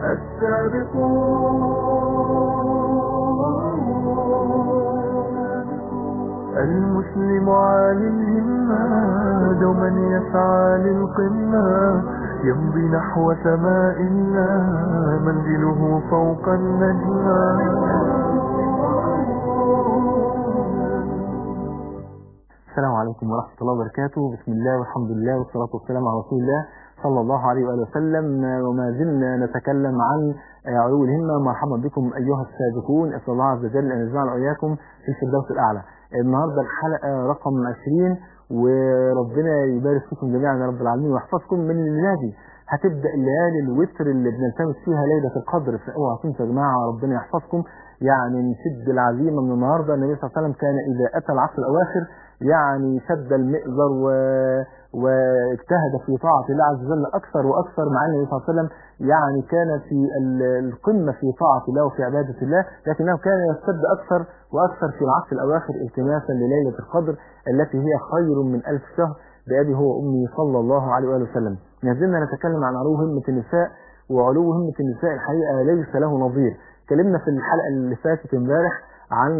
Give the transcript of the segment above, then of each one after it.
المسلم عالي الهمة دوما يسعى للقمة يمضي نحو سماء الله منزله فوق النجمة السلام عليكم ورحمة الله وبركاته بسم الله والحمد لله والصلاة والسلام على رسول الله صلى الله عليه وآله وسلم وما زلنا نتكلم عن علو الهمة مرحبا بكم أيها السابقون أسأل الله عز وجل أن يجمعنا وإياكم في الفردوس الأعلى النهاردة الحلقة رقم 20 وربنا يبارك فيكم جميعا يا رب العالمين ويحفظكم من الليالي دي هتبدأ الليالي الوتر اللي بنلتمس فيها ليلة القدر فاوعوا تنسوا يا جماعة ربنا يحفظكم يعني نشد العزيمة من النهاردة النبي صلى الله عليه وسلم كان إذا أتى العصر الأواخر يعني شد المئزر و... واجتهد في طاعة الله عز وجل أكثر وأكثر مع أن النبي صلى الله عليه وسلم يعني كان في القمة في طاعة الله وفي عبادة الله لكنه كان يشتد أكثر وأكثر في العصر الأواخر التماسا لليلة القدر التي هي خير من ألف شهر بأبي هو وأمي صلى الله عليه وآله وسلم نزلنا نتكلم عن علو همة النساء وعلو همة النساء الحقيقة ليس له نظير اتكلمنا في الحلقة اللي فاتت امبارح عن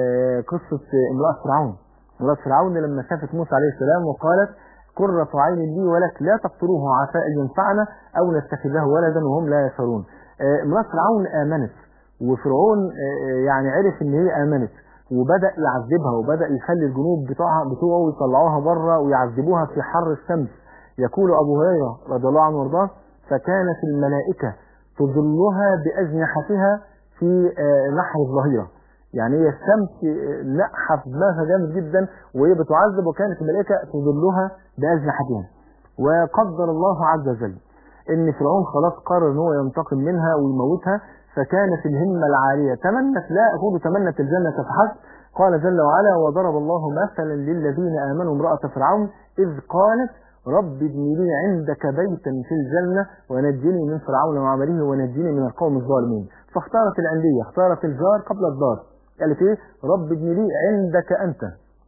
قصة امرأة فرعون امرأة فرعون لما شافت موسى عليه السلام وقالت قرة عين لي ولك لا تقتلوه عسى أن ينفعنا أو نتخذه ولدا وهم لا يشعرون امرأة فرعون آمنت وفرعون يعني عرف ان هي آمنت وبدأ يعذبها وبدأ يخلي الجنود بتوعها بتوعه يطلعوها بره ويعذبوها في حر الشمس يقول أبو هريرة رضي الله عنه وارضاه فكانت الملائكة تظلها بأجنحتها في نحر الظهيرة يعني هي الشمس نقحة في دماغها جامد جدا وهي بتعذب وكانت الملائكة تظلها بأجنحتها وقدر الله عز وجل ان فرعون خلاص قرر ان هو ينتقم منها ويموتها فكانت الهمة العالية تمنت لا أقول تمنت الجنة فحسب قال جل وعلا وضرب الله مثلا للذين آمنوا امرأة فرعون إذ قالت رب ابن لي عندك بيتا في الجنة ونجني من فرعون وعمله ونجني من القوم الظالمين فاختارت العندية اختارت الجار قبل الدار قالت ايه رب ابن لي عندك أنت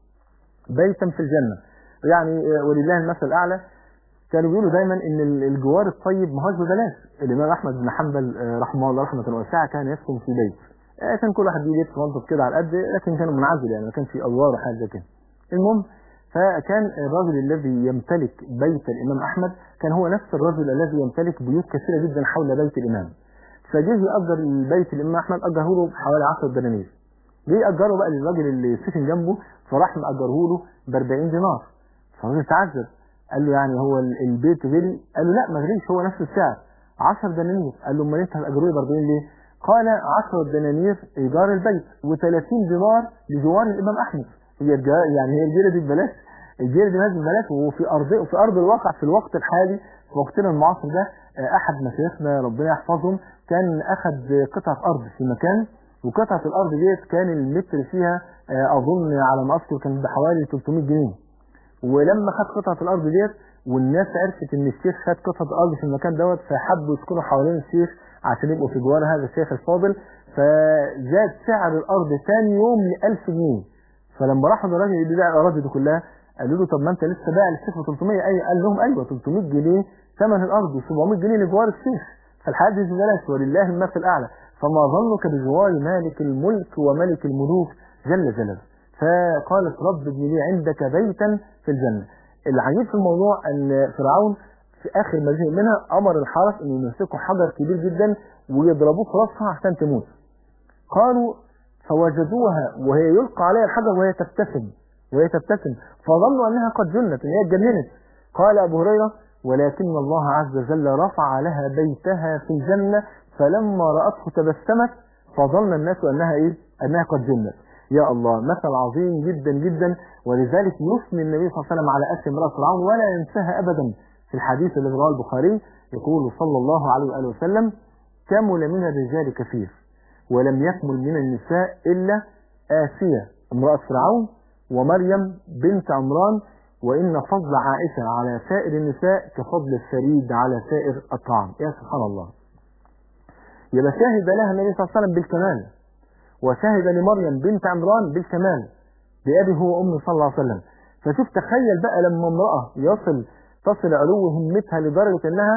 بيتا في الجنة يعني ولله المثل الأعلى كانوا بيقولوا دايما ان الجوار الطيب ما هوش ببلاش الامام احمد بن حنبل رحمه الله رحمه واسعه كان يسكن في بيت كان كل واحد بيجي يتفضل كده على قد لكن كان منعزل يعني ما كانش في ادوار وحاجه زي كده المهم فكان الرجل الذي يمتلك بيت الامام احمد كان هو نفس الرجل الذي يمتلك بيوت كثيره جدا حول بيت الامام فجه يأجر البيت الامام احمد اجره له بحوالي 10 دنانير جه اجره بقى للراجل اللي سكن جنبه فراح مأجره له ب 40 دينار فالراجل تعذب قال له يعني هو البيت غلي قال له لا ما غليش هو نفس السعر 10 دنانير قال له امال انت هتاجروه ب 40 ليه قال 10 دنانير ايجار البيت و30 دينار لجوار الامام احمد هي يعني هي الجيره دي ببلاش الجيره دي نازل ببلاش وفي ارض في ارض الواقع في الوقت الحالي في وقتنا المعاصر ده احد مشايخنا ربنا يحفظهم كان اخذ قطعه ارض في مكان وقطعه الارض ديت كان المتر فيها اظن على ما اذكر كان بحوالي 300 جنيه ولما خد قطعة الأرض ديت والناس عرفت إن الشيخ خد قطعة الأرض في المكان دوت فحبوا يسكنوا حوالين الشيخ عشان يبقوا في جوار هذا الشيخ الفاضل فزاد سعر الأرض ثاني يوم ل 1000 جنيه فلما راحوا للراجل اللي بيبيع الأراضي دي كلها قالوا له طب ما أنت لسه بايع للشيخ ب 300 أي قال لهم أيوه 300 جنيه ثمن الأرض و700 جنيه لجوار الشيخ فالحاجة دي ببلاش ولله المثل الأعلى فما ظنك بجوار مالك الملك وملك الملوك جل جلاله فقالت رب ابن لي عندك بيتا في الجنة العجيب في الموضوع ان فرعون في اخر ما زهق منها امر الحرس انه يمسكوا حجر كبير جدا ويضربوه في راسها عشان تموت قالوا فوجدوها وهي يلقى عليها الحجر وهي تبتسم وهي تبتسم فظنوا انها قد جنت ان هي اتجننت قال ابو هريره ولكن الله عز وجل رفع لها بيتها في الجنه فلما راته تبسمت فظن الناس انها ايه انها قد جنت يا الله مثل عظيم جدا جدا ولذلك يثني النبي صلى الله عليه وسلم على أسر امرأة فرعون ولا ينساها أبدا في الحديث الذي رواه البخاري يقول صلى الله عليه وآله وسلم كمل من الرجال كثير ولم يكمل من النساء إلا آسية امرأة فرعون ومريم بنت عمران وإن فضل عائشة على سائر النساء كفضل الثريد على سائر الطعام يا سبحان الله يبقى شاهد لها النبي صلى الله عليه وسلم بالكمال وشهد لمريم بنت عمران بالكمال بأبي هو وأمي صلى الله عليه وسلم فشوف تخيل بقى لما امرأة يصل تصل علو همتها لدرجة أنها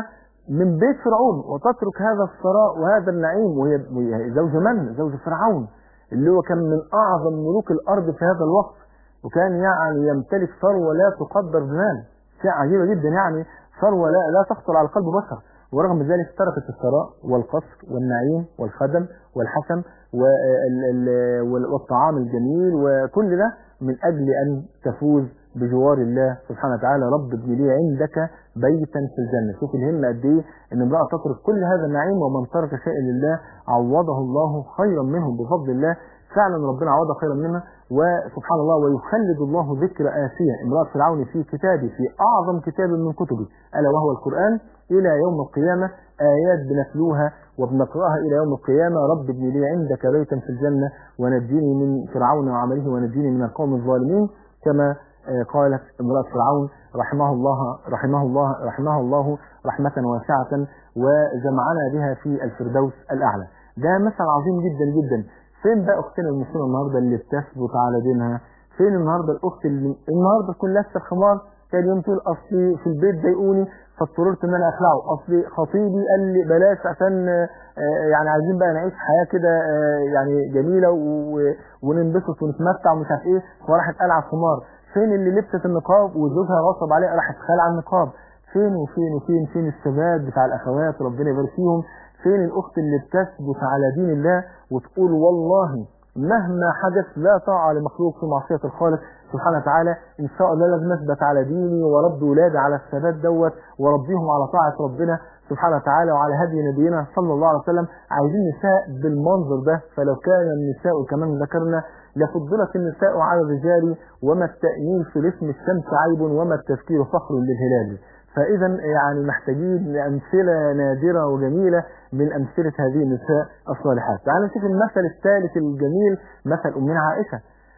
من بيت فرعون وتترك هذا الثراء وهذا النعيم وهي وهي زوج من؟ زوج فرعون اللي هو كان من أعظم ملوك الأرض في هذا الوقت وكان يعني يمتلك ثروة لا تقدر بمال شيء عجيبة جدا يعني ثروة لا, لا تخطر على قلب بشر ورغم ذلك تركت الثراء والقصر والنعيم والخدم والحسم وال- ال- وال- والطعام الجميل وكل ده من أجل أن تفوز بجوار الله سبحانه وتعالى رب ابن لي عندك بيتا في الجنة شوف الهمة قد ايه ان امرأة تترك كل هذا النعيم ومن ترك شيئا لله عوضه الله خيرا منه بفضل الله فعلا ربنا عوضها خيرا منها وسبحان الله ويخلد الله ذكر آسية امرأة فرعون في كتابه في أعظم كتاب من كتبه ألا وهو القرآن إلى يوم القيامة آيات بنتلوها وبنقرأها إلى يوم القيامة رب ابن لي عندك بيتا في الجنة ونجيني من فرعون وعمله ونجيني من القوم الظالمين كما آه، قالت امرأة فرعون رحمه الله رحمه الله رحمه الله رحمة واسعة وجمعنا بها في الفردوس الأعلى ده مثل عظيم جدا جدا فين بقى أختنا المسلمة النهاردة اللي بتثبت على دينها فين النهاردة الأخت اللي النهاردة تكون لابسة الخمار تاني يوم تقول أصلي في البيت ضايقوني فاضطررت إن أنا أخلعه أصلي خطيبي قال لي بلاش عشان آه، آه، يعني عايزين بقى نعيش حياة كده آه، يعني جميلة و- وننبسط ونتمتع ومش عارف إيه فراحت قلع الخمار فين اللي لبست النقاب وزوجها غصب عليها راحت خلع النقاب فين وفين وفين فين الثبات بتاع الاخوات ربنا يبارك فيهم فين الاخت اللي بتثبت على دين الله وتقول والله مهما حدث لا طاعة لمخلوق في معصية الخالق سبحانه وتعالى إن شاء الله لازم أثبت على ديني ورب ولادي على الثبات دوت وربيهم على طاعة ربنا سبحانه وتعالى وعلى هدي نبينا صلى الله عليه وسلم عايزين نساء بالمنظر ده فلو كان النساء كمان ذكرنا لفضلت النساء على الرجال وما التأمين في الاسم الشمس عيب وما التفكير فخر للهلال فإذا يعني محتاجين أمثلة نادرة وجميلة من أمثلة هذه النساء الصالحات تعالوا نشوف المثل الثالث الجميل مثل أمنا عائشة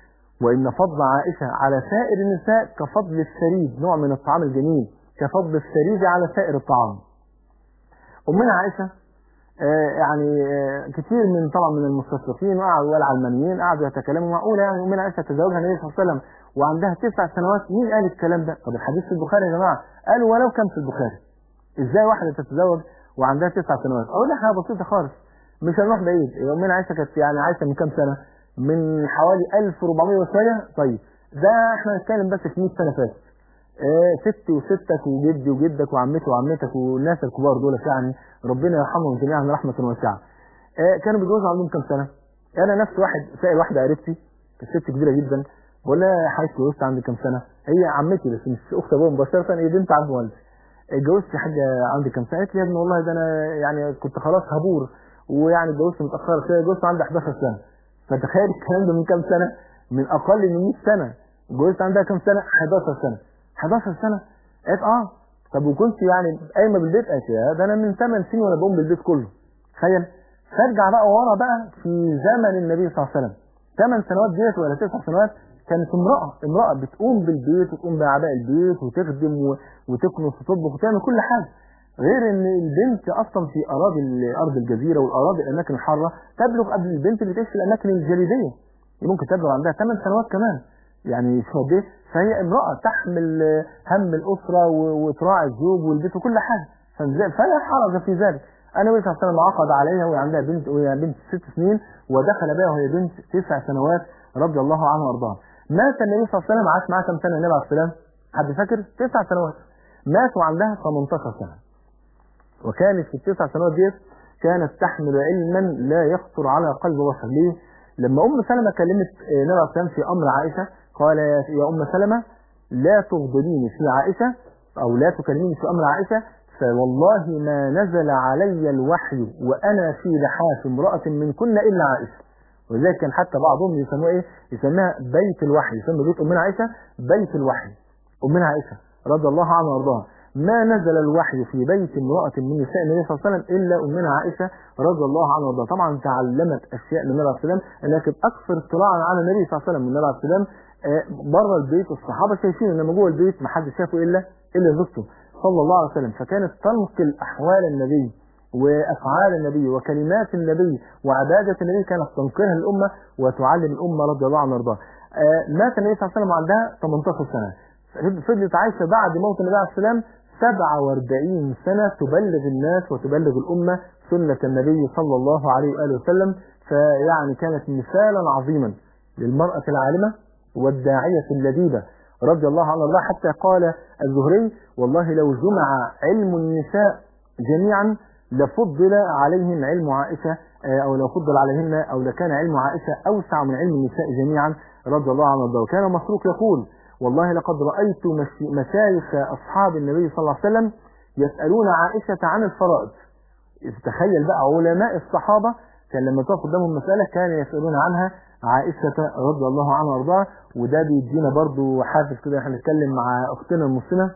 وإن فضل عائشة على سائر النساء كفضل الثريد نوع من الطعام الجميل كفضل الثريد على سائر الطعام أمنا عائشة آه، يعني آه، كثير من طبعا من المستشرقين وقعدوا والعلمانيين قعدوا يتكلموا معقولة يعني أمنا عائشة تزوجها النبي صلى الله عليه وسلم وعندها تسع سنوات مين قال الكلام ده؟ طب الحديث في البخاري يا جماعة قالوا ولو كان في البخاري ازاي واحدة تتزوج وعندها تسع سنوات؟ أقول لك حاجة بسيطة خالص مش هنروح بعيد هي أمنا عائشة كانت يعني عايشة من كام سنة؟ من حوالي 1400 وشوية طيب ده احنا هنتكلم بس في 100 سنة فاتت آه، ستي وستك وجدي وجدك وعمتي وعمتك والناس الكبار دول يعني ربنا يرحمهم جميعا رحمة واسعة آه، كانوا بيتجوزوا عندهم كام سنة انا نفس واحد سائل واحده قريبتي كانت ست كبيره جدا بقول لها حضرتك اتجوزت عندي كام سنه هي عمتي بس مش اخت ابوها مباشره هي بنت عم والدي اتجوزت يا حاجه عندي كام سنه قالت لي يا ابني والله ده انا يعني كنت خلاص هبور ويعني اتجوزت متاخر شويه اتجوزت عندي 11 سنه فتخيل الكلام ده من كام سنه من اقل من 100 سنه اتجوزت عندها كام سنه 11 سنه 11 سنه قالت اه طب وكنت يعني قايمه بالبيت قالت يا ده انا من 8 سنين وانا بقوم بالبيت كله تخيل فارجع بقى ورا بقى في زمن النبي صلى الله عليه وسلم 8 سنوات ديت ولا 9 سنوات كانت امرأة امرأة بتقوم بالبيت وتقوم بأعباء البيت وتخدم و- وتكنس وتطبخ وتعمل كل حاجة غير ان البنت اصلا في اراضي ال- ارض الجزيره والاراضي الاماكن الحاره تبلغ قبل البنت اللي تعيش في الاماكن الجليديه ممكن تبلغ عندها 8 سنوات كمان يعني شو قد ايه فهي امراه تحمل آه، هم الاسره و- وتراعي الزوج والبيت وكل حاجه فإزاي- فلا حرج في ذلك انا النبي صلى الله عليه وسلم عقد عليها وهي عندها بنت وهي بنت ست سنين ودخل بها وهي بنت تسع سنوات رضي الله عنها وارضاها مات النبي صلى الله عليه وسلم عاش معاها كم سنه النبي عليه السلام حد فاكر تسع سنوات مات وعندها 18 سنه وكانت في التسع سنوات ديت كانت تحمل علما لا يخطر على قلب بشر ليه؟ لما ام سلمة كلمت آه، النبي عليه السلام في امر عائشه قال يا يا ام سلمة لا تغضبيني في عائشه او لا تكلميني في امر عائشه فوالله ما نزل علي الوحي وانا في لحاف امراه منكن الا عائشه ولذلك كان حتى بعضهم يسموها ايه؟ يسميها بيت الوحي يسمى بيت امنا عائشه بيت الوحي امنا عائشه رضي الله عنها وارضاها ما نزل الوحي في بيت امرأة من نساء النبي صلى الله عليه وسلم إلا أمنا عائشة رضي الله عنها وارضاها طبعا تعلمت أشياء من النبي عليه السلام لكن أكثر اطلاعا على النبي صلى الله عليه وسلم من النبي عليه السلام آه، بره البيت الصحابة شايفين إنما جوه البيت ما حد شافه إلا إلا زوجته صلى الله عليه وسلم فكانت تنقل أحوال النبي وأفعال النبي وكلمات النبي وعبادة النبي كانت تنقلها للأمة وتعلم الأمة رضي الله عنها وارضاها آه، مات النبي صلى الله عليه وسلم وعندها 18 سنة فضلت عايشة بعد موت النبي عليه السلام 47 سنة تبلغ الناس وتبلغ الأمة سنة النبي صلى الله عليه وآله وسلم فيعني كانت مثالا عظيما للمرأة العالمة والداعية اللذيذة رضي الله عنها الله حتى قال الزهري والله لو جمع علم النساء جميعا لفضل عليهم علم عائشة أو لو فضل عليهن أو لكان علم عائشة أوسع من علم النساء جميعا رضي الله عنها وكان مسروق يقول والله لقد رأيت مشايخ أصحاب النبي صلى الله عليه وسلم يسألون عائشة عن الفرائض تخيل بقى علماء الصحابة كان لما تقف قدامهم مسألة كانوا يسألون عنها عائشة رضي الله عنها وارضاها وده بيدينا برضو حافز كده احنا نتكلم مع اختنا المسلمة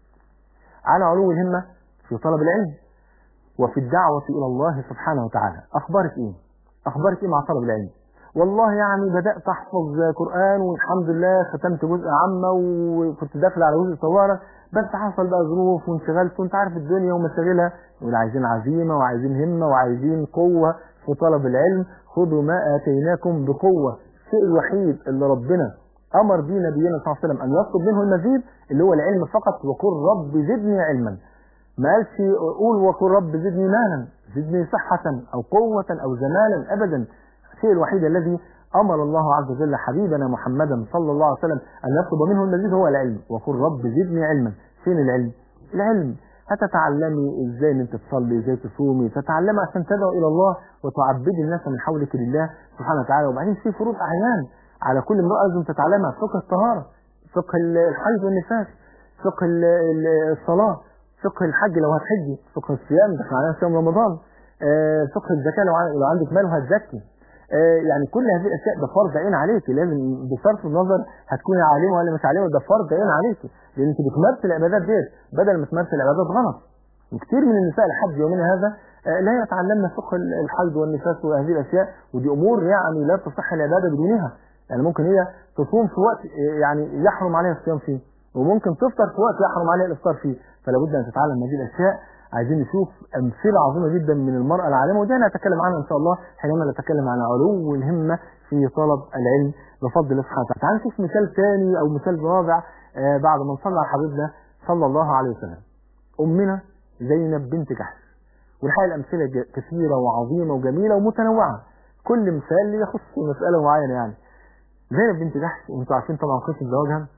على علو الهمة في طلب العلم وفي الدعوة إلى الله سبحانه وتعالى أخبارك إيه؟ أخبارك إيه مع طلب العلم؟ والله يعني بدأت أحفظ قرآن والحمد لله ختمت جزء عامة وكنت داخل على جزء صغيرة بس حصل بقى ظروف وانشغلت وانت عارف الدنيا ومشاغلها يقول عايزين عزيمة وعايزين همة وعايزين قوة في طلب العلم خذوا ما آتيناكم بقوة الشيء الوحيد اللي ربنا أمر به نبينا صلى الله عليه وسلم أن يطلب منه المزيد اللي هو العلم فقط وقل رب زدني علما ما قالش قول وقل رب زدني مالا زدني صحة أو قوة أو زمالا أبدا الشيء الوحيد الذي أمر الله عز وجل حبيبنا محمدا صلى الله عليه وسلم أن يطلب منه المزيد هو العلم وقل رب زدني علما فين العلم العلم هتتعلمي ازاي ان انت تصلي ازاي تصومي تتعلمي عشان تدعو الى الله وتعبدي الناس من حولك لله سبحانه وتعالى وبعدين في فروض اعيان على كل امرأة لازم تتعلمها فقه الطهارة فقه الحيض والنفاس فقه الصلاة فقه الحج لو هتحجي فقه الصيام دخل علينا صيام رمضان فقه الزكاة لو عندك مال وهتزكي يعني كل هذه الاشياء ده فرض عين عليك لازم بصرف النظر هتكوني عالمه ولا مش عالمه ده فرض عين عليك لان انت بتمارس العبادات ديت بدل ما تمارس العبادات غلط وكثير من النساء لحد يومنا هذا لا يتعلمن فقه الحيض والنفاس وهذه الاشياء ودي امور يعني لا تصح العباده بدونها يعني ممكن هي تصوم في وقت يعني يحرم عليها الصيام فيه وممكن تفطر في وقت يحرم عليها الافطار فيه فلا بد ان تتعلم هذه الاشياء عايزين نشوف أمثلة عظيمة جدا من المرأة العالمة ودي أنا أتكلم عنها إن شاء الله حينما نتكلم عن علو الهمة في طلب العلم بفضل الله سبحانه وتعالى. تعال نشوف مثال ثاني أو مثال رابع آه بعد ما نصلي على حبيبنا صلى الله عليه وسلم. أمنا زينب بنت جحش. والحقيقة الأمثلة كثيرة وعظيمة وجميلة ومتنوعة. كل مثال يخص مسألة معينة يعني. زينب بنت جحش وأنتم عارفين طبعا قصة زواجها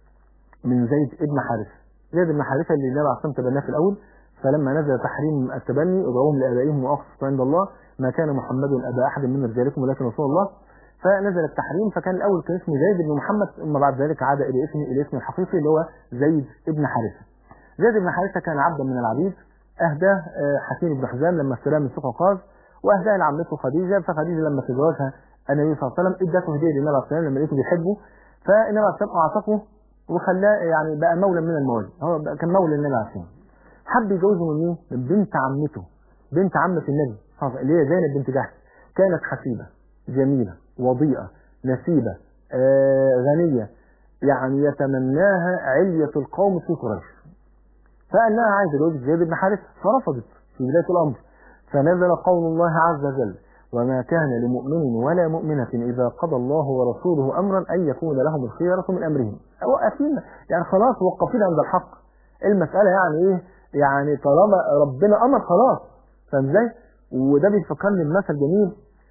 من زيد ابن حارثة. زيد بن حارثة اللي النبي عليه الصلاة تبناه في الأول فلما نزل تحريم التبني ادعوهم لابائهم واقسطوا عند الله ما كان محمد ابا احد من رجالكم ولكن رسول الله فنزل التحريم فكان الاول كان اسمه زيد بن محمد ثم بعد ذلك عاد الى اسمه الى اسمه الحقيقي اللي هو زيد بن حارثه. زيد بن حارثه كان عبدا من العبيد اهداه حكيم بن حزام لما اشتراه من سوق القاز واهداه لعمته خديجه فخديجه لما تزوجها النبي صلى الله عليه وسلم ادته هديه للنبي عليه الصلاه والسلام لما لقيته بيحبه فالنبي عليه الصلاه والسلام اعتقه وخلاه يعني بقى مولى من الموالي هو بقى كان مولى النبي عليه الصلاه حب يجوزه من مين؟ من بنت عمته بنت عمة النبي اللي هي زينب بنت جحش كانت حسيبة جميلة وضيئة نسيبة آه غنية يعني يتمناها علية القوم في قريش فقال عايز يجوز زيد بن حارث فرفضت في بداية الأمر فنزل قول الله عز وجل وما كان لمؤمن ولا مؤمنة إذا قضى الله ورسوله أمرا أن يكون لهم الخيرة من أمرهم وقفين يعني خلاص وقفين عند الحق المسألة يعني إيه يعني طالما ربنا امر خلاص فاهم ازاي؟ وده بيفكرني بمثل جميل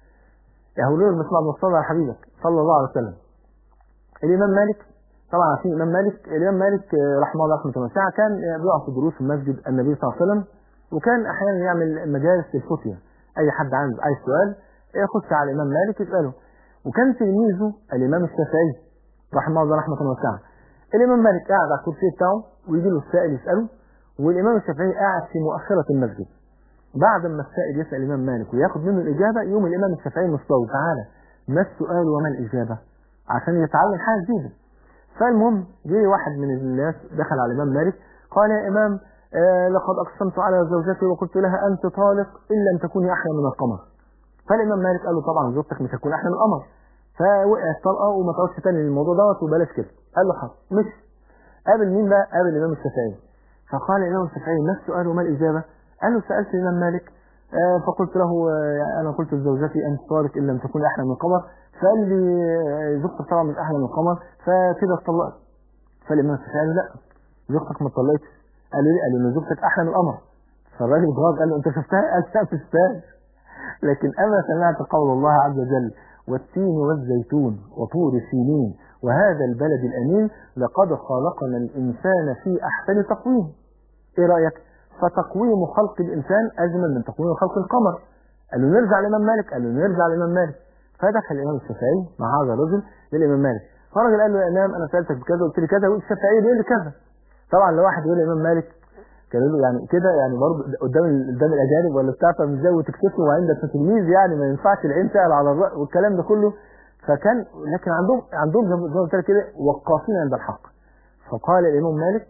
يا هولوه المسمع المصطفى على حبيبك صلى الله عليه وسلم الامام مالك طبعا عارفين الامام مالك الامام مالك رحمه الله رحمه واسعه كان بيقف دروس في مسجد النبي صلى الله عليه وسلم وكان احيانا يعمل مجالس للفتية اي حد عنده اي سؤال يخش على الامام مالك يساله وكان تلميذه الامام الشافعي رحمه الله رحمه واسعه الامام مالك قاعد على الكرسي بتاعه ويجي له السائل يساله والإمام الشافعي قاعد في مؤخرة المسجد بعد ما السائل يسأل الإمام مالك وياخد منه الإجابة يوم الإمام الشافعي مصطوي تعالى ما السؤال وما الإجابة عشان يتعلم حاجة جديدة فالمهم جه واحد من الناس دخل على الإمام مالك قال يا إمام آه لقد أقسمت على زوجتي وقلت لها أنت طالق إن لم تكوني أحلى من القمر فالإمام مالك قال له طبعا زوجتك مش هتكون أحلى من القمر فوقع الطلقة وما تعودش تاني للموضوع دوت وبلاش كده قال له حاضر مش قابل مين بقى قابل الإمام الشافعي فقال الإمام الشافعي ما السؤال وما الإجابة قال له سألت الإمام مالك آه فقلت له آه أنا قلت لزوجتي أنت طارق إن لم تكون أحلى من القمر فقال لي آه زوجتك طبعا مش أحلى من القمر فكده اتطلقت فالإمام الشافعي قال لا زوجتك ما اتطلقتش قال له ليه؟ قال له ان زوجتك احلى من القمر فالراجل اتغاظ قال له انت شفتها قال لا ما شفتهاش لكن اما سمعت قول الله عز وجل والتين والزيتون وطور سينين وهذا البلد الامين لقد خلقنا الانسان في احسن تقويم ايه رايك فتقويم خلق الانسان اجمل من تقويم خلق القمر قال له نرجع لامام مالك قال له نرجع لامام مالك فدخل الامام الشافعي مع هذا الرجل للامام مالك فالراجل قال له يا امام انا سالتك بكذا قلت لي كذا والشافعي بيقول لي كذا طبعا لو واحد يقول للامام مالك كان له يعني كده يعني برضه قدام قدام الاجانب ولا بتاع فمش زي وتكتفه وعندك تلميذ يعني ما ينفعش العين سال على الراي والكلام ده كله فكان لكن عندهم عندهم زي ما قلت لك كده وقافين عند الحق فقال الامام مالك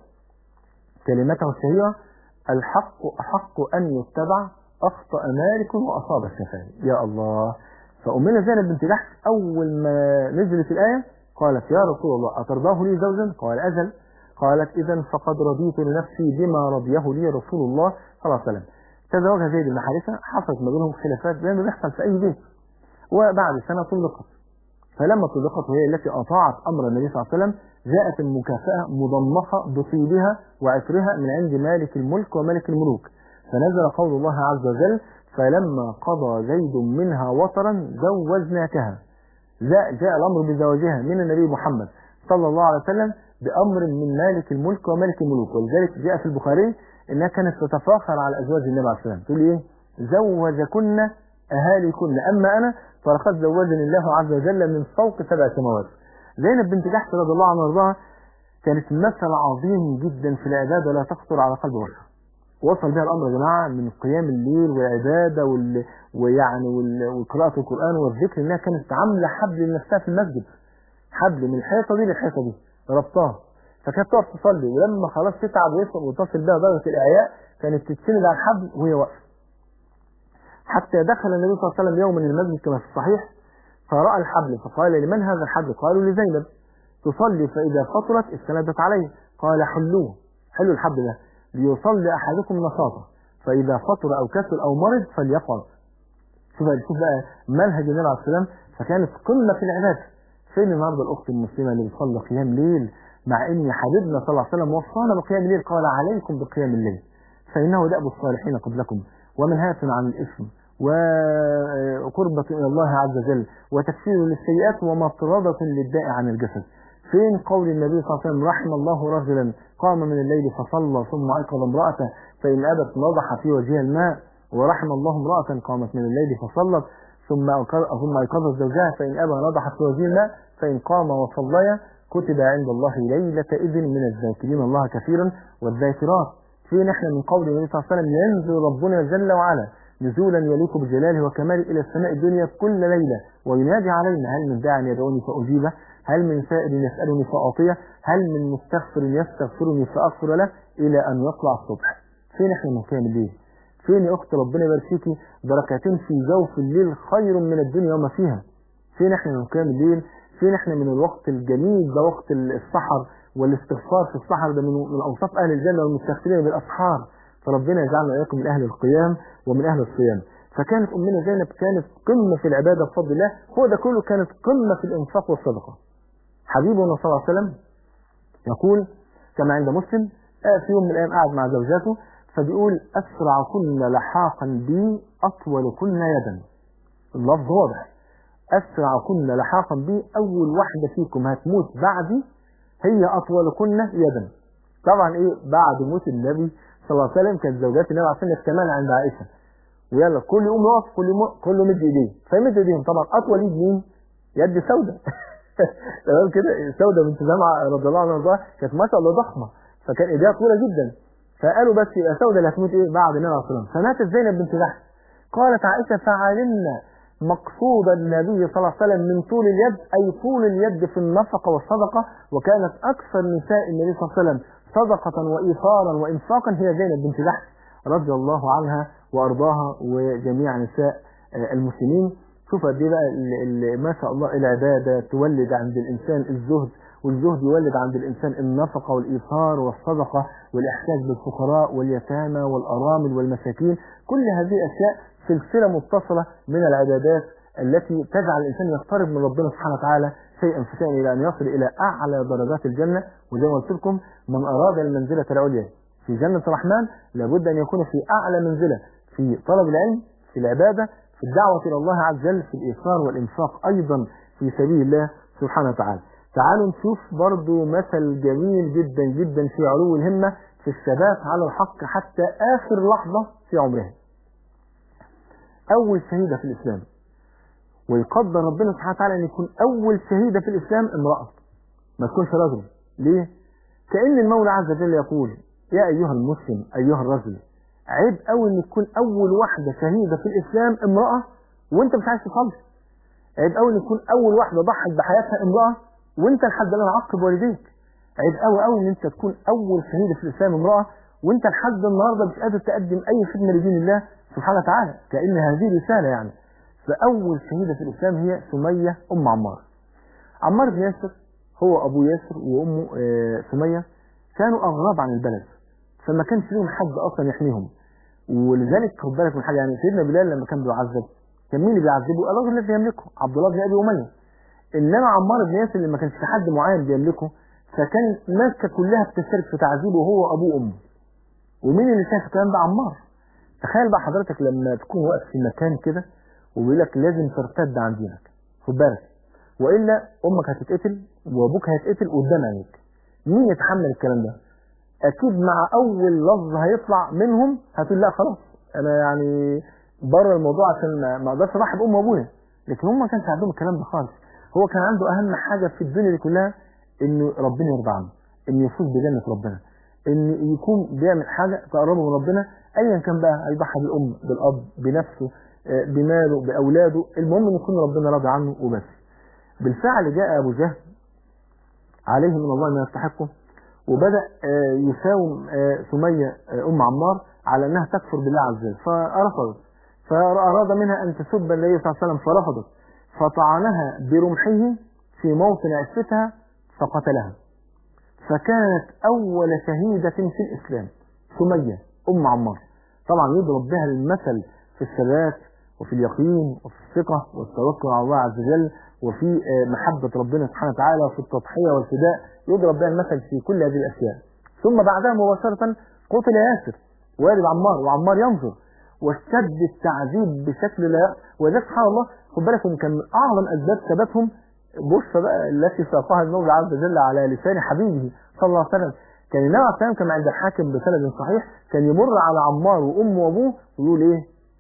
كلمته الشهيره الحق احق ان يتبع اخطا مالك واصاب الشافعي يا الله فامنا زينب بنت جحش اول ما نزلت الايه قالت يا رسول الله اترضاه لي زوجا قال اجل قالت اذا فقد رضيت لنفسي بما رضيه لي رسول الله صلى الله عليه وسلم تزوجها زيد بن حارثه حصلت ما بينهم خلافات زي ما بيحصل في اي بيت وبعد سنه طلقت فلما طلقت وهي التي اطاعت امر النبي صلى الله عليه وسلم جاءت المكافاه مضمخه بطيبها وعطرها من عند مالك الملك وملك الملوك فنزل قول الله عز وجل فلما قضى زيد منها وطرا زوجناكها جاء, جاء الامر بزواجها من النبي محمد صلى الله عليه وسلم بامر من مالك الملك وملك الملوك ولذلك جاء في البخاري انها كانت تتفاخر على ازواج النبي عليه السلام تقول ايه زوجكن اهاليكن اما انا فلقد زوجني الله عز وجل من فوق سبع سماوات زينب بنت جحش رضي الله عنها وارضاها كانت مثل عظيم جدا في العباده لا تخطر على قلب بشر وصل بها الامر يا جماعه من قيام الليل والعباده وال... ويعني وال... وقراءه القران والذكر انها كانت عامله حبل لنفسها في المسجد حبل من الحيطه دي للحيطه دي ربطها فكانت تقف تصلي ولما خلاص تتعب ويصل وتصل بها درجه الاعياء كانت تتسند على الحبل وهي واقفه حتى دخل النبي صلى الله عليه وسلم يوما المسجد كما في الصحيح فراى الحبل فقال لمن هذا الحبل قالوا لزينب تصلي فاذا فطرت استندت عليه قال حلوه حلوا الحبل ده ليصلي احدكم نشاطه فاذا فطر او كسل او مرض فليقعد شوف شوف بقى منهج النبي عليه السلام فكانت قمه في العباده فين النهارده الاخت المسلمه اللي بتصلي قيام ليل مع ان حبيبنا صلى الله عليه وسلم وصانا بقيام الليل قال عليكم بقيام الليل فانه دأب الصالحين قبلكم ومنهاة عن الاثم وقربة الى الله عز وجل وتكفير للسيئات ومطردة للداء عن الجسد فين قول النبي صلى الله عليه وسلم رحم الله رجلا قام من الليل فصلى ثم ايقظ امرأته فإن أبت نضح في وجهها الماء ورحم الله امرأة قامت من الليل فصلت ثم ثم ايقظت زوجها فإن أبى نضحت في وجهها الماء فإن قام وصليا كتب عند الله ليلة إذن من الذاكرين الله كثيرا والذاكرات فين احنا من قول النبي صلى الله عليه وسلم ينزل ربنا جل وعلا نزولا يليق بجلاله وكماله إلى السماء الدنيا كل ليلة وينادي علينا هل من داع يدعوني فأجيبه هل من سائل يسألني فأعطيه هل من مستغفر يستغفرني فأغفر له إلى أن يطلع الصبح فين احنا من قيام الليل فين يا أخت ربنا يبارك فيكي بركتين في جوف الليل خير من الدنيا وما فيها فين احنا من قيام الليل فين احنا من الوقت الجميل ده وقت السحر والاستغفار في السحر ده من من اوصاف اهل الجنه والمستغفرين بالاسحار فربنا يجعلنا واياكم من اهل القيام ومن اهل الصيام فكانت امنا زينب كانت قمه في العباده بفضل الله هو ده كله كانت قمه في الانفاق والصدقه حبيبنا صلى الله عليه وسلم يقول كما عند مسلم في يوم من الايام قعد مع زوجاته فبيقول اسرع كن لحاقا بي اطول كن يدا اللفظ واضح اسرع كن لحاقا بي اول واحده فيكم هتموت بعدي هي اطول كن يدا طبعا ايه بعد موت النبي صلى الله عليه وسلم كانت زوجات النبي عليه الصلاه كمان عند عائشه ويلا كل يوم يقف كل يوم كله مد ايديه فمد ايديهم طبعا اطول ايد مين؟ يد سودة تمام كده سودة بنت زمعة رضي الله عنها وارضاها كانت ما شاء الله ضخمه فكان ايديها طويله جدا فقالوا بس يبقى سودة اللي هتموت ايه بعد النبي عليه الصلاه والسلام فماتت زينب بنت جحش قالت عائشه فعلمنا مقصود النبي صلى الله عليه وسلم من طول اليد أي طول اليد في النفقة والصدقة وكانت أكثر نساء النبي صلى الله عليه وسلم صدقة وإيثارا وإنفاقا هي زينب بنت جحش رضي الله عنها وأرضاها وجميع نساء المسلمين شوف قد ايه بقى ما شاء الله العبادة تولد عند الإنسان الزهد والزهد يولد عند الإنسان النفقة والإيثار والصدقة والإحساس بالفقراء واليتامى والأرامل والمساكين كل هذه أشياء سلسلة متصلة من العبادات التي تجعل الإنسان يقترب من ربنا سبحانه وتعالى شيئا فشيئا إلى أن يصل إلى أعلى درجات الجنة وزي ما قلت لكم من أراد المنزلة العليا في جنة الرحمن لابد أن يكون في أعلى منزلة في طلب العلم في العبادة في الدعوة إلى الله عز وجل في الإيثار والإنفاق أيضا في سبيل الله سبحانه وتعالى تعالوا نشوف برضو مثل جميل جدا جدا في علو الهمة في الثبات على الحق حتى آخر لحظة في عمرها أول شهيدة في الإسلام ويقدر ربنا سبحانه وتعالى أن يكون أول شهيدة في الإسلام امرأة ما تكونش رجل ليه؟ كأن المولى عز وجل يقول يا أيها المسلم أيها الرجل عيب قوي ان تكون اول واحده شهيده في الاسلام امراه وانت مش عايز تصلي عيب قوي ان تكون اول واحده ضحت بحياتها امراه وانت لحد الان عاقب والديك عيب قوي قوي ان انت تكون اول شهيده في الاسلام امراه وانت لحد النهارده مش قادر تقدم اي خدمه لدين الله سبحانه وتعالى كان هذه رساله يعني فاول شهيده في الاسلام هي سميه ام عمار عمار بن ياسر هو ابو ياسر وامه آه، سميه كانوا اغراب عن البلد فما كانش لهم حد اصلا يحميهم ولذلك خد بالك من حاجه يعني سيدنا بلال لما كان بيعذب كان مين اللي بيعذبه؟ الرجل الذي يملكه عبد الله بن ابي اميه انما عمار بن ياسر اللي ما كانش في حد معين بيملكه فكان مكه كلها بتشترك في تعذيبه هو وابوه وامه ومين اللي شاف الكلام ده عمار تخيل بقى حضرتك لما تكون واقف في مكان كده وبيقول لك لازم ترتد عن دينك خد بالك والا امك هتتقتل وابوك هيتقتل قدام عينيك مين يتحمل الكلام ده اكيد مع اول لفظ هيطلع منهم هتقول لا خلاص انا يعني بره الموضوع عشان ما- ما اقدرش اضحي بام وابويا لكن هم ما كانش عندهم الكلام ده خالص هو كان عنده اهم حاجه في الدنيا دي كلها انه ربنا يرضى عنه انه يفوز بجنه ربنا ان يكون بيعمل حاجه تقربه من ربنا ايا كان بقى هيضحي بالام بالاب بنفسه آه، بماله باولاده المهم ان يكون ربنا راضي عنه وبس بالفعل جاء ابو جهل عليه من الله ما يستحقه وبدأ آه، يساوم آه، سمية آه، أم عمار على أنها تكفر بالله عز وجل فرفضت فأراد منها أن تسب النبي صلى الله عليه وسلم فرفضت فطعنها برمحه في موطن عفتها فقتلها فكانت أول شهيدة في الإسلام سمية أم عمار طبعا يضرب بها المثل في الثبات وفي اليقين وفي الثقة والتوكل على الله عز وجل وفي آه، محبة ربنا سبحانه وتعالى وفي التضحية والفداء يضرب بها المثل في كل هذه الأشياء ثم بعدها مباشرة قتل ياسر والد عمار وعمار ينظر واشتد التعذيب بشكل لا وذلك سبحان الله خد بالك إن كان من أعظم أسباب ثباتهم بص بقى التي ساقها المولى عز وجل على لسان حبيبه صلى الله عليه وسلم كان النبي عليه السلام كان عند الحاكم بسند صحيح كان يمر على عمار وامه وابوه ويقول ايه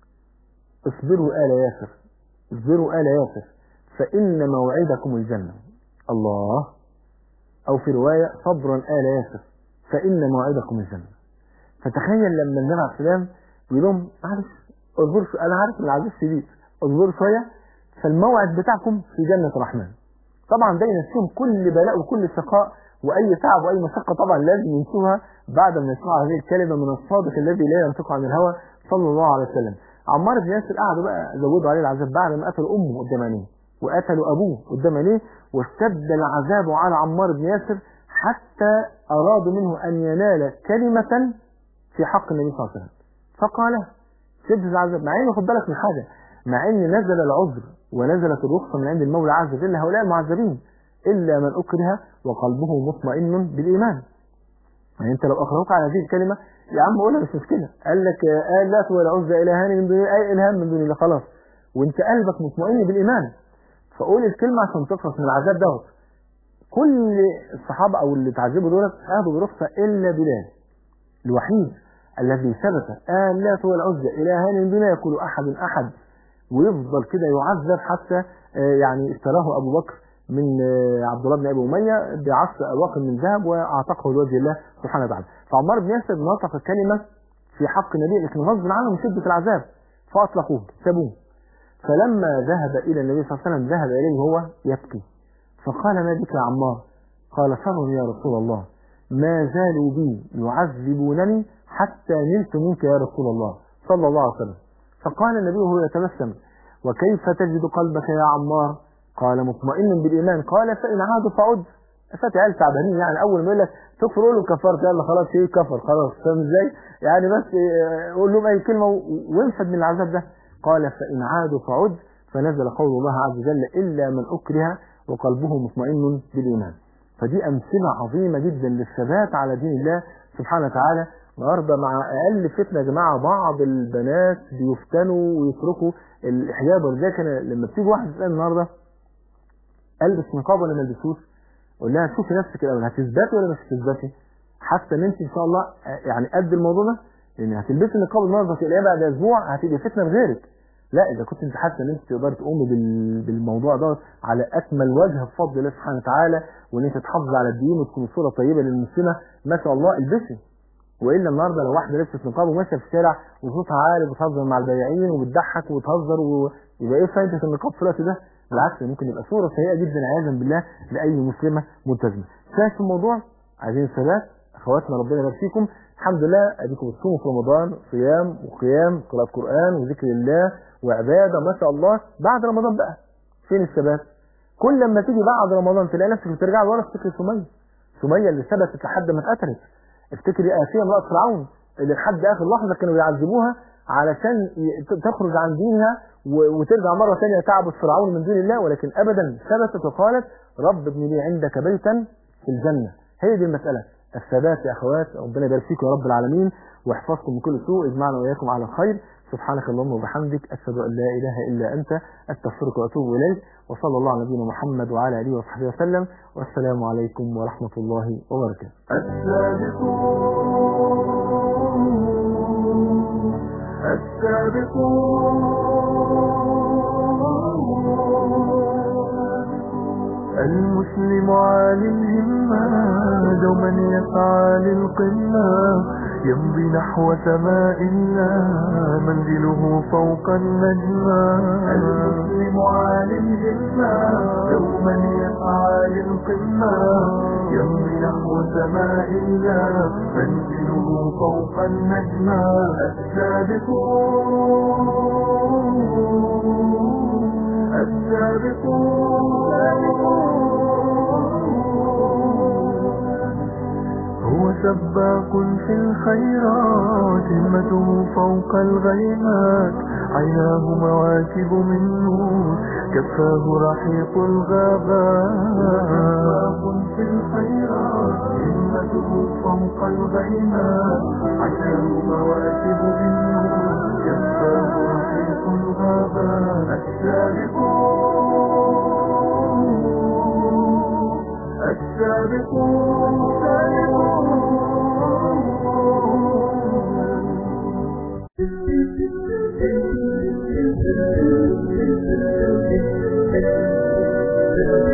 اصبروا آل ياسر اصبروا آل ياسر فإن موعدكم الجنة الله أو في رواية صبرا آل ياسر فإن موعدكم الجنة فتخيل لما النبي عليه السلام بيقول لهم معلش اصبروا شوية، أنا عارف إن العذاب شديد اصبروا شوية فالموعد بتاعكم في جنة الرحمن طبعا ده ينسيهم كل بلاء وكل شقاء واي تعب واي مشقه طبعا لازم ينسوها بعد ما يسمعوا هذه الكلمه من الصادق الذي لا ينطق عن الهوى صلى الله عليه وسلم عمار بن ياسر قعدوا بقى زودوا عليه العذاب بعد ما قتلوا امه قدام عينيه وقتلوا ابوه قدام عينيه واشتد العذاب على عمار بن ياسر حتى ارادوا منه ان ينال كلمه في حق النبي صلى الله عليه وسلم فقالها شدة العذاب مع ان خد بالك من حاجه مع ان نزل العذر ونزلت الرخصه من عند المولى عز وجل هؤلاء المعذبين الا من اكره وقلبه مطمئن بالايمان يعني انت لو اخروك على هذه الكلمه يا عم قولها مش مشكله قال لك آه، قال لا والعزى الهان من دون اي الهام من دون الله خلاص وانت قلبك مطمئن بالايمان فقول الكلمه عشان تخلص من العذاب دوت كل الصحابه او اللي تعذبوا دولت اخذوا برخصه الا بلال الوحيد الذي ثبت آلات والعزى إلهان من دون يقول أحد أحد ويفضل كده يعذب حتى آه، يعني اشتراه أبو بكر من آه، عبد الله بن أبي أمية بعشر أواق من ذهب وأعتقه لوجه الله سبحانه وتعالى فعمار بن ياسر نطق كلمة في حق النبي لكن غصب عنه من شدة العذاب فأطلقوه سابوه فلما ذهب إلى النبي صلى الله عليه وسلم ذهب إليه وهو يبكي فقال ما بك يا عمار قال صبر يا رسول الله ما زالوا بي يعذبونني حتى نلت منك يا رسول الله صلى الله عليه وسلم فقال النبي وهو يتبسم وكيف تجد قلبك يا عمار قال مطمئن بالإيمان قال فإن عادوا فعد فات عيال تعبانين يعني أول ما يقول لك تكفر قول له كفرت يلا خلاص ايه كفر خلاص فاهم ازاي؟ يعني بس إيه، قول لهم أي كلمة و- وانفد من العذاب ده قال فإن عادوا فعد فنزل قول الله عز وجل إلا من أكره وقلبه مطمئن بالإيمان فدي أمثلة عظيمة جدا للثبات على دين الله سبحانه وتعالى النهارده مع اقل فتنه يا جماعه بعض البنات بيفتنوا ويتركوا الحجاب ولذلك أنا لما بتيجي واحد تسال النهارده البس نقاب ولا ما البسوش؟ قول لها شوفي نفسك الاول هتثبتي ولا مش هتثبتي؟ حاسه ان انت ان شاء الله آه، يعني قد الموضوع ده لان هتلبسي النقاب النهارده تلاقيها بعد اسبوع هتبقى فتنه لغيرك لا اذا كنت انت حاسه ان انت تقدري تقومي بال- بالموضوع ده على اكمل وجه بفضل الله سبحانه وتعالى وان انت تحافظي على الدين وتكون صوره طيبه للمسلمه ما شاء الله البسي والا النهارده لو واحده لبست نقاب وماشيه في الشارع وصوتها عالي وبتهزر مع البياعين وبتضحك وتهزر ويبقى ايه فايده النقاب في الوقت ده؟ بالعكس ممكن يبقى صوره سيئه جدا عياذا بالله لاي مسلمه ملتزمه. شايف في الموضوع؟ عايزين الثبات اخواتنا ربنا يبارك فيكم الحمد لله اديكم بتصوموا في رمضان صيام وقيام قراءه قران وذكر الله وعباده ما شاء الله بعد رمضان بقى فين الثبات؟ كل لما تيجي بعد رمضان تلاقي نفسك بترجع لورا تفتكر سميه سميه اللي ثبتت لحد ما اتقتلت افتكري آسيا امرأة فرعون اللي لحد آخر لحظة كانوا بيعذبوها علشان ي- ت- تخرج عن دينها و- وترجع مرة ثانية تعبد فرعون من دون الله ولكن أبدا ثبتت وقالت رب ابن لي عندك بيتا في الجنة هي دي المسألة الثبات يا أخوات ربنا يبارك فيكم يا رب العالمين ويحفظكم من كل سوء اجمعنا وإياكم على الخير سبحانك اللهم وبحمدك أشهد أن لا إله إلا أنت أستغفرك وأتوب إليك وصلى الله على نبينا محمد وعلى آله وصحبه وسلم والسلام عليكم ورحمة الله وبركاته السابقون السابقون المسلم عالي الهمة دوما يسعى للقمة يمضي نحو سماء الله منزله فوق النجمة المسلم عالي الهمة دوما يسعى للقمة يمضي نحو سماء الله منزله فوق النجمة السابقون السابقون هو سباق في الخيرات همته فوق الغيمات عيناه مواكب من نور كفاه رحيق الغابات سباق في الخيرات همته فوق الغيمات عيناه مواكب من نور كفاه رحيق الغابات السابقون السابقون السابقون